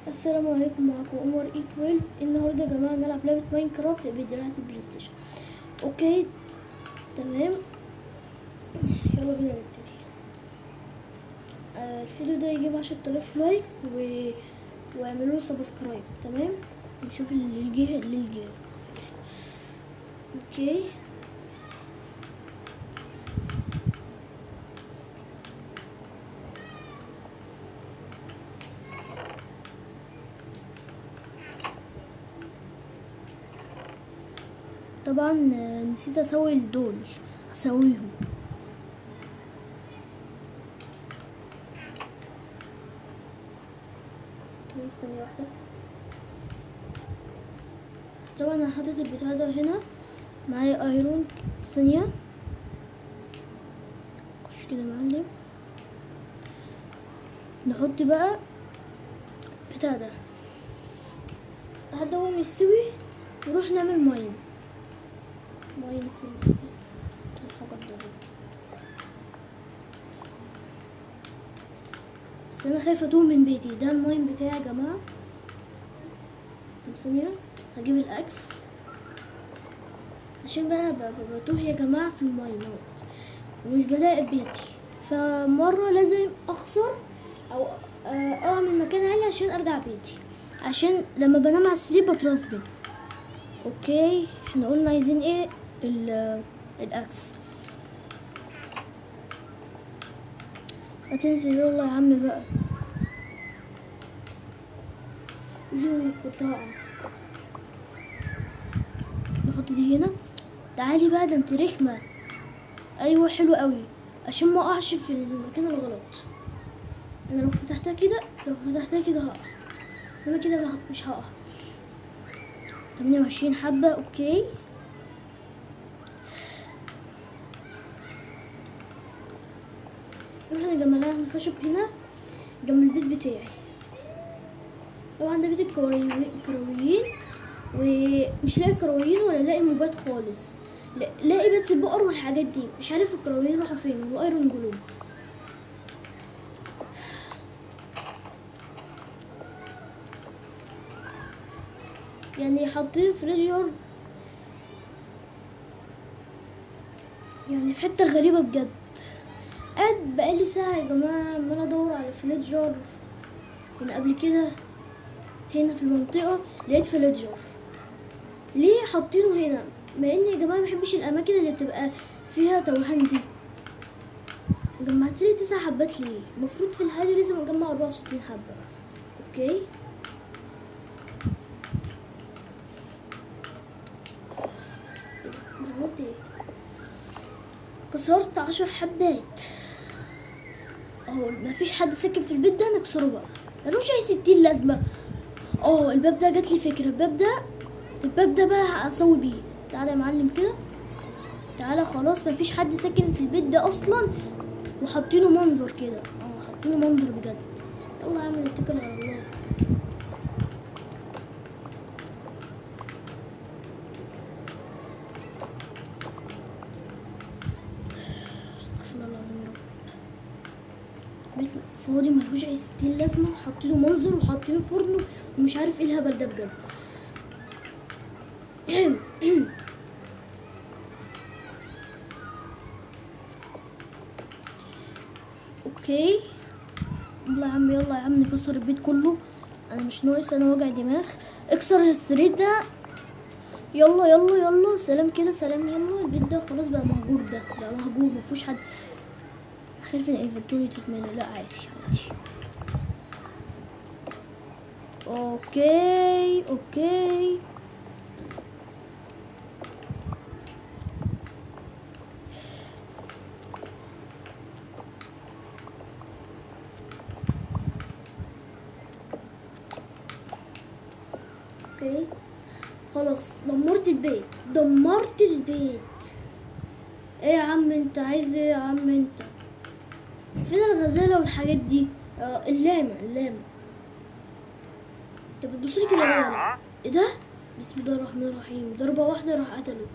السلام عليكم معكم عمر اي 12 النهارده يا جماعه نلعب لعبه ماينكرافت بدراعة البلاي ستيشن اوكي تمام يلا بينا نبتدي آه الفيديو ده يجيب عشرة آلاف لايك و... واعملوا سبسكرايب تمام نشوف اللي الجه اللي الجه اوكي طبعا آه، نسيت اسوي دول اسويهم اوكي ثانية واحدة طبعا انا حاطط البتاع ده هنا معايا ايرون ثانية خش كده يا معلم نحط بقى بتاع ده لحد هو يستوي نروح نعمل ماين ماين فين الحجر ده بس انا خايفة اتوه من بيتي ده الماين بتاعي يا جماعة طب ثانية هجيب الاكس عشان بقى ب- ب- بتوه يا جماعة في الماينات ومش بلاقي بيتي فمرة لازم اخسر او آه، اعمل مكان عالي عشان ارجع بيتي عشان لما بنام على السرير بترسبن اوكي احنا قلنا عايزين ايه ال- الاكس هتنزل يلا يا عم بقى يوي كنت هقع نحط دي هنا تعالي بقى ده انت رخمة ايوه حلو قوي عشان ما اقعش في المكان الغلط انا لو فتحتها كده لو فتحتها كده هقع انما كده بقى مش هقع 28 حبة اوكي نروح نجمع لها الخشب هنا جنب البيت بتاعي طبعا ده بيت الكروي- الكرويين ومش لاقي كرويين ولا لاقي الموبات خالص لا- لاقي بس البقر والحاجات دي مش عارف الكرويين راحوا فين وايرون جلوب يعني حاطين فريجر يعني في حتة غريبة بجد قاعد بقالي ساعة يا جماعة عمال ادور على فليجر من قبل كده هنا في المنطقة لقيت فليجر ليه حاطينه هنا مع اني يا جماعة مبحبش الاماكن اللي بتبقى فيها توهان دي جمعت لي تسع حبات ليه المفروض في الحالة لازم اجمع اربعة وستين حبة اوكي أنا عملت ايه كسرت عشر حبات اهو مفيش حد ساكن في البيت ده نكسره بقى ملوش اي ستين لازمة اه الباب ده جات لي فكرة الباب ده الباب ده بقى اسوي بيه تعالى يا معلم كده تعالى خلاص مفيش حد ساكن في البيت ده اصلا وحاطينه منظر كده اه حاطينه منظر بجد يلا يا عم نتكل على الله استغفر الله العظيم يا رب بيت فاضي ملهوش اي ستين لازمة حاطينه منظر وحاطينه فرن ومش عارف ايه الهبل ده بجد اوكي يلا يا عم يلا يا عم نكسر البيت كله انا مش ناقص انا وجع دماغ اكسر السرير ده يلا يلا يلا سلام كده سلام يلا البيت ده خلاص بقى مهجور ده بقى مهجور مفيهوش حد خايف ان الانفنتوري تتملى لا عادي عادي اوكي اوكي اوكي خلاص دمرت البيت دمرت البيت ايه يا عم انت عايز ايه يا عم انت فين الغزالة والحاجات دي اه اللامة اللامة انت بتبصلي كده ليه يالا؟ ايه ده بسم الله الرحمن الرحيم ضربة واحدة راح قتله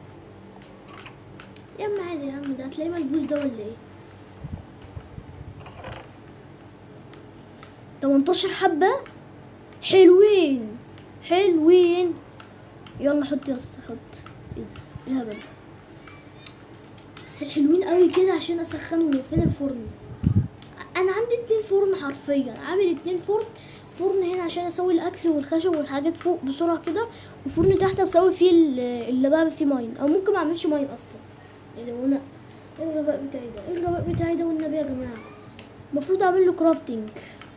يا عم عادي يا عم ده هتلاقيه ملبوس ده ولا ايه 18 حبة حلوين حلوين يلا حط يا اسطى حط ايه ده ايه الهبل ده بس حلوين قوي كده عشان اسخنهم فين الفرن انا عندي اتنين فرن حرفيا عامل اتنين فرن فرن هنا عشان اسوي الاكل والخشب والحاجات فوق بسرعه كده وفرن تحت اسوي فيه ال- اللي بعمل فيه ماين او ممكن ما اعملش ماين اصلا ايه ده وانا ايه الغباء بتاعي ده ايه الغباء بتاعي ده والنبي يا جماعه المفروض اعمل له كرافتنج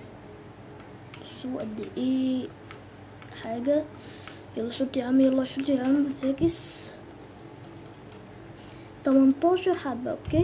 بصوا قد ايه حاجه يلا حط يا عم يلا حط يا عم فاكس 18 حبه اوكي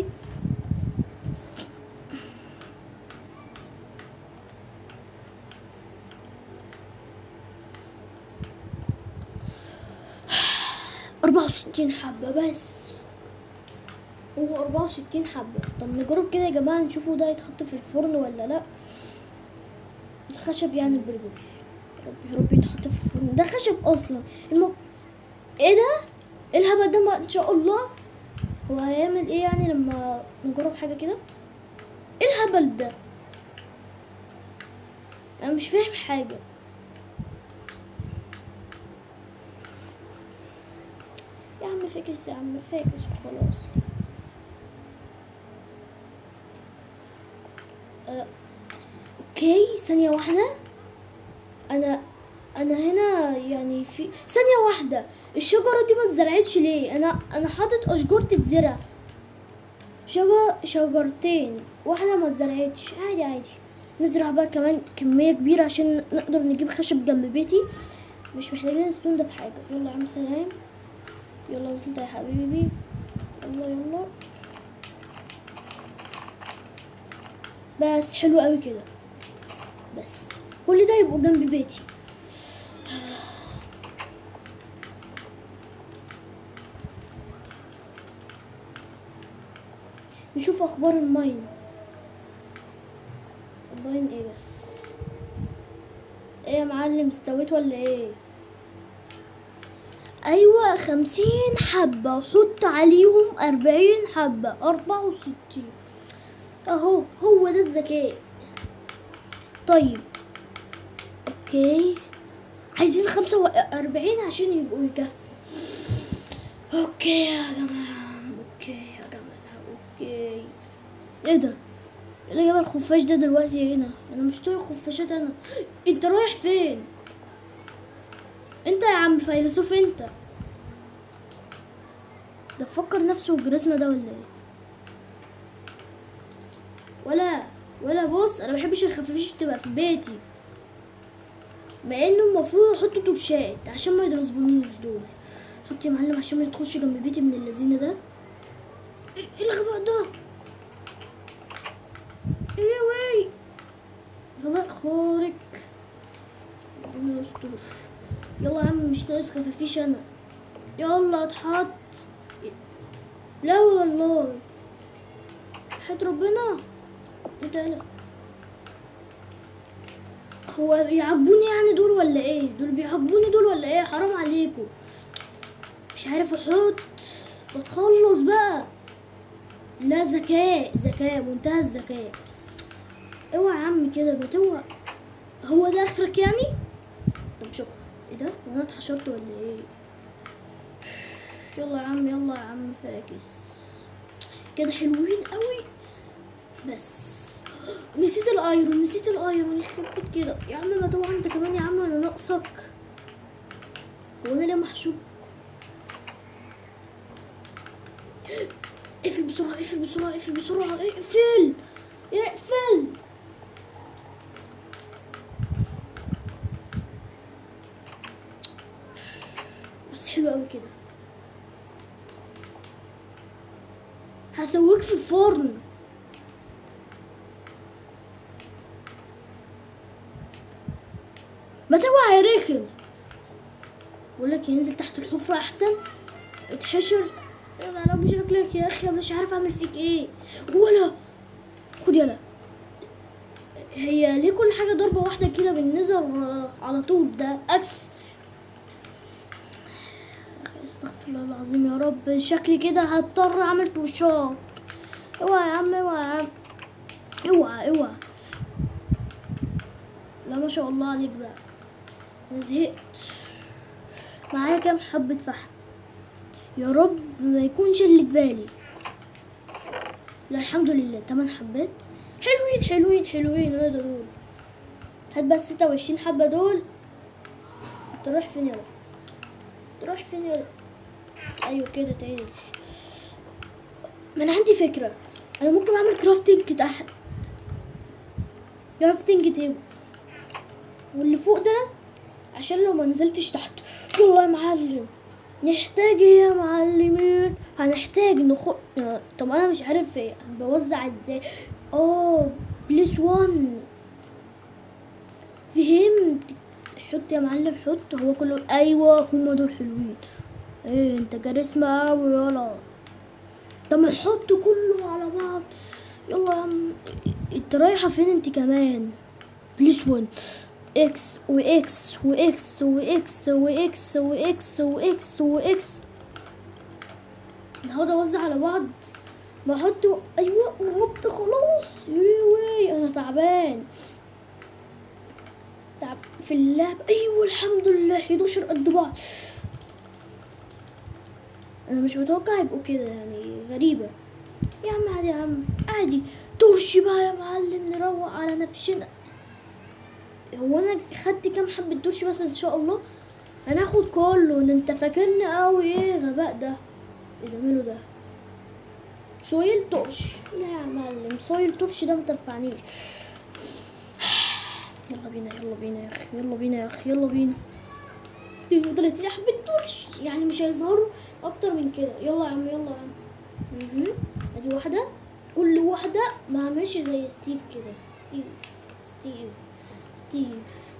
أربعة وستين حبة بس هو أربعة وستين حبة طب نجرب كده يا جماعة نشوفه ده يتحط في الفرن ولا لأ الخشب يعني البرجل يا رب يا رب يتحط في الفرن ده خشب أصلا الم... ايه ده؟ ايه الهبل ده ما ان شاء الله هو هيعمل ايه يعني لما نجرب حاجة كده؟ ايه الهبل ده؟ انا مش فاهم حاجة يا عم فاكس يا عم فاكس وخلاص أه، اوكي ثانية واحدة انا انا هنا يعني في ثانية واحدة الشجرة دي ما اتزرعتش ليه انا انا حاطط اشجار تتزرع شجر شجرتين واحدة ما اتزرعتش عادي عادي نزرع بقى كمان كمية كبيرة عشان نقدر نجيب خشب جنب بيتي مش محتاجين ستون ده في حاجة يلا يا عم سلام يلا وصلت يا حبيبي يلا يلا بس حلو قوي كده بس كل ده يبقوا جنب بيتي نشوف اخبار الماين الماين ايه بس ايه يا معلم استويت ولا ايه ايوه خمسين حبة وحط عليهم اربعين حبة اربعة وستين اهو هو ده الذكاء طيب اوكي عايزين خمسة واربعين عشان يبقوا يكفي اوكي يا جماعة اوكي يا جماعة اوكي ايه ده ايه اللي جاب الخفاش ده دلوقتي هنا انا مش طايق خفاشات انا انت رايح فين انت يا عم فيلسوف انت ده فكر نفسه بالجريسما ده ولا ايه ولا ولا بص انا مبحبش الخفافيش تبقى في بيتي مع انه المفروض احط توشات عشان ما يضربونيش دول حط يا معلم عشان ما يدخلش جنب بيتي من اللذينه ده ايه إيه الغباء ده ايه وي غباء خارق ربنا يستر يلا يا عم مش ناقص خفافيش انا يلا اتحط لا والله حياة ربنا انت لا هو يعجبوني يعني دول ولا ايه دول بيعجبوني دول ولا ايه حرام عليكم مش عارف احط بتخلص بقى لا ذكاء ذكاء منتهى الذكاء اوعى يا عم كده ما توعى هو ده اخرك يعني طب شكرا ايه ده وانا اتحشرت ولا ايه يلا يا عم يلا يا عم فاكس كده حلوين قوي بس نسيت الايرون نسيت الايرون يخرب بيت كده يا عم ما طبعا انت كمان يا عم انا ناقصك هو انا ليه محشور اقفل بسرعة اقفل بسرعة اقفل بسرعة اقفل اقفل بس حلو قوي كده هسويك في الفرن ما توعى يا رخم بقول لك ينزل تحت الحفرة احسن اتحشر يا انا مش شكلك يا اخي مش عارف اعمل فيك ايه ولا خد يلا هي ليه كل حاجة ضربة واحدة كده بالنظر آه، على طول ده اكس استغفر الله العظيم يا رب شكلي كده هضطر اعمل توشات اوعى يا عم اوعى يا عم اوعى اوعى لا ما شاء الله عليك بقى انا زهقت معايا كام حبة فحم يا رب ما يكونش اللي في بالي لا الحمد لله تمن حبات حلوين حلوين حلوين رضا دول هات بس ستة وعشرين حبة دول انت رايح فين يلا تروح فين يلا ايوه كده تعالي ما انا عندي فكرة انا ممكن اعمل كرافتنج تحت كرافتنج تيبل واللي فوق ده عشان لو ما نزلتش تحت يلا يا معلم نحتاج ايه يا معلمين هنحتاج نخ طب انا مش عارف ايه بوزع ازاي اه بليس وان فهمت حط يا معلم حط هو كله ايوه هما دول حلوين ايه انت كاريزما اوي يلا طب ما نحط كله على بعض يلا يا عم انت رايحه فين انت كمان بليس وان اكس واكس واكس واكس واكس واكس واكس واكس هقعد اوزع على بعض بحط ايوه قربت خلاص يوي انا تعبان تعب في اللعب ايوه الحمد لله 11 قد بعض انا مش متوقع يبقوا كده يعني غريبة يا عم عادي يا عم عادي ترشي بقى يا معلم نروق على نفسنا هو انا خدت كام حبة ترشي بس ان شاء الله هناخد كله ده انت فاكرني قوي ايه غباء ده ايه ده ماله ده سويل ترش لا يا معلم سويل ترش ده متنفعنيش يلا بينا يلا بينا يا اخي يلا بينا يا اخي يلا بينا 32 حبة ترش يعني مش هيظهروا اكتر من كده يلا يا عم يلا يا عم مهم. ادي واحدة كل واحدة ما عملش زي ستيف كده ستيف ستيف ستيف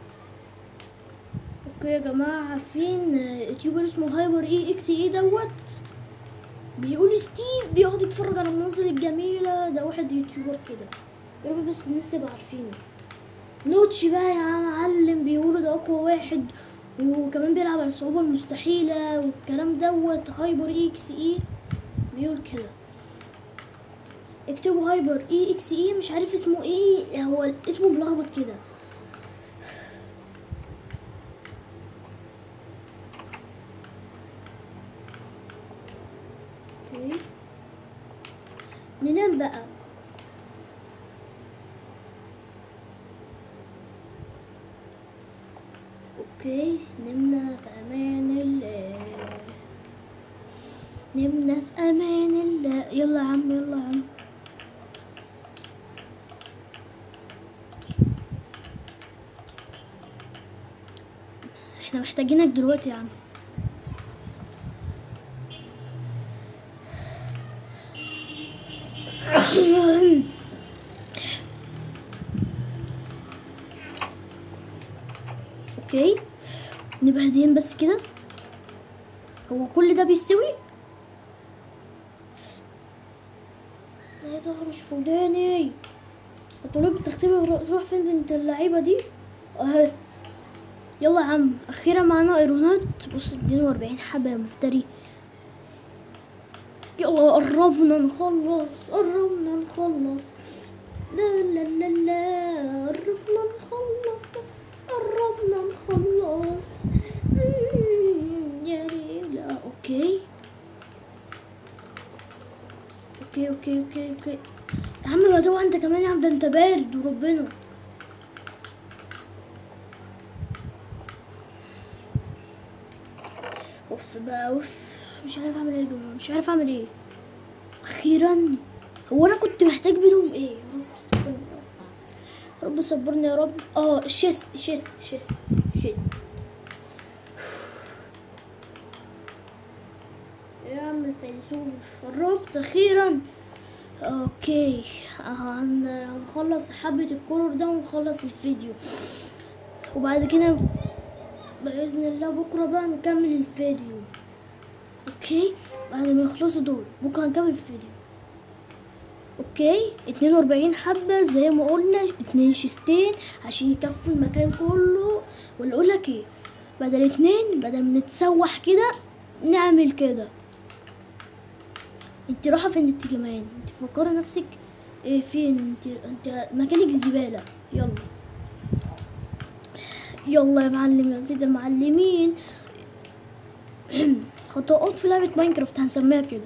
اوكي يا جماعة عارفين يوتيوبر اسمه هايبر اي اكس اي دوت بيقول ستيف بيقعد يتفرج على المناظر الجميلة ده واحد يوتيوبر كده يا رب بس الناس تبقى عارفينه نوتش بقى يا معلم بيقولوا ده اقوى واحد وكمان بيلعب على الصعوبة المستحيلة والكلام دوت هايبر اي اكس اي بيقول كده اكتبوا هايبر اي اكس اي مش عارف اسمه ايه هو اسمه ملخبط كده اوكي ننام بقى اوكي نمنا في امان الله نمنا في امان الله يلا يا عم يلا يا عم احنا محتاجينك دلوقتي يا عم اوكي نبقى هاديين بس كده هو كل ده بيستوي انا عايزه اهرش في وداني هتقولي بتختبي تروح فين بنت اللعيبه دي اهي يلا يا عم اخيرا معانا ايرونات بص اديني 40 حبه يا مفتري يلا قربنا نخلص قربنا نخلص لا لا لا لا قربنا نخلص قربنا نخلص مم، يا ريلا اوكي اوكي اوكي اوكي اوكي يا عم ما توعى انت كمان يا عم ده انت بارد وربنا اوف بقى اوف مش عارف اعمل ايه يا جماعه مش عارف اعمل ايه اخيرا هو انا كنت محتاج بينهم ايه يا رب صبرني يا رب يا رب صبرني يا رب اه الشيست شيست شيست شيت يا عم الفيلسوف قربت اخيرا اوكي هن- هنخلص حبة الكولر ده ونخلص الفيديو وبعد كده بإذن الله بكرة بقى نكمل الفيديو اوكي بعد ما يخلصوا دول بكرة هنكمل الفيديو اوكي اتنين واربعين حبة زي ما قلنا اتنين شيستين عشان يكفوا المكان كله ولا اقولك ايه بدل اتنين بدل ما نتسوح كده نعمل كده انت رايحة فين انت كمان انت فكرة نفسك ايه فين انت انت مكانك الزبالة يلا يلا يا معلم يا سيد المعلمين خطوات في لعبة ماينكرافت هنسميها كده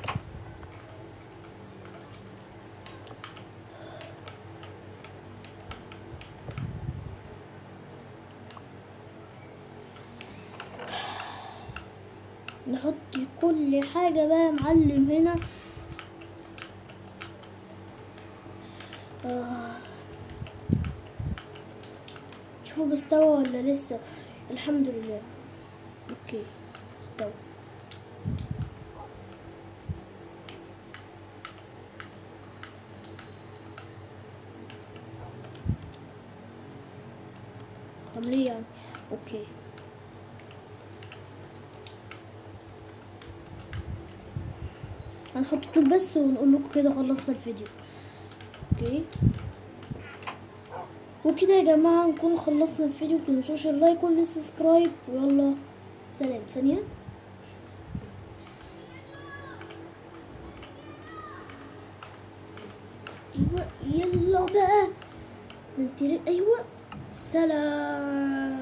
نحط كل حاجة بقى يا معلم هنا آه. شوفوا مستوى ولا لسه الحمد لله اوكي استوى طب ليه يعني اوكي هنحط طول بس ونقول لكم كده خلصنا الفيديو اوكي وكده يا جماعة نكون خلصنا الفيديو متنسوش اللايك والسبسكرايب ويلا سلام ثانية ايوه يلا بقى ننتري ايوه سلام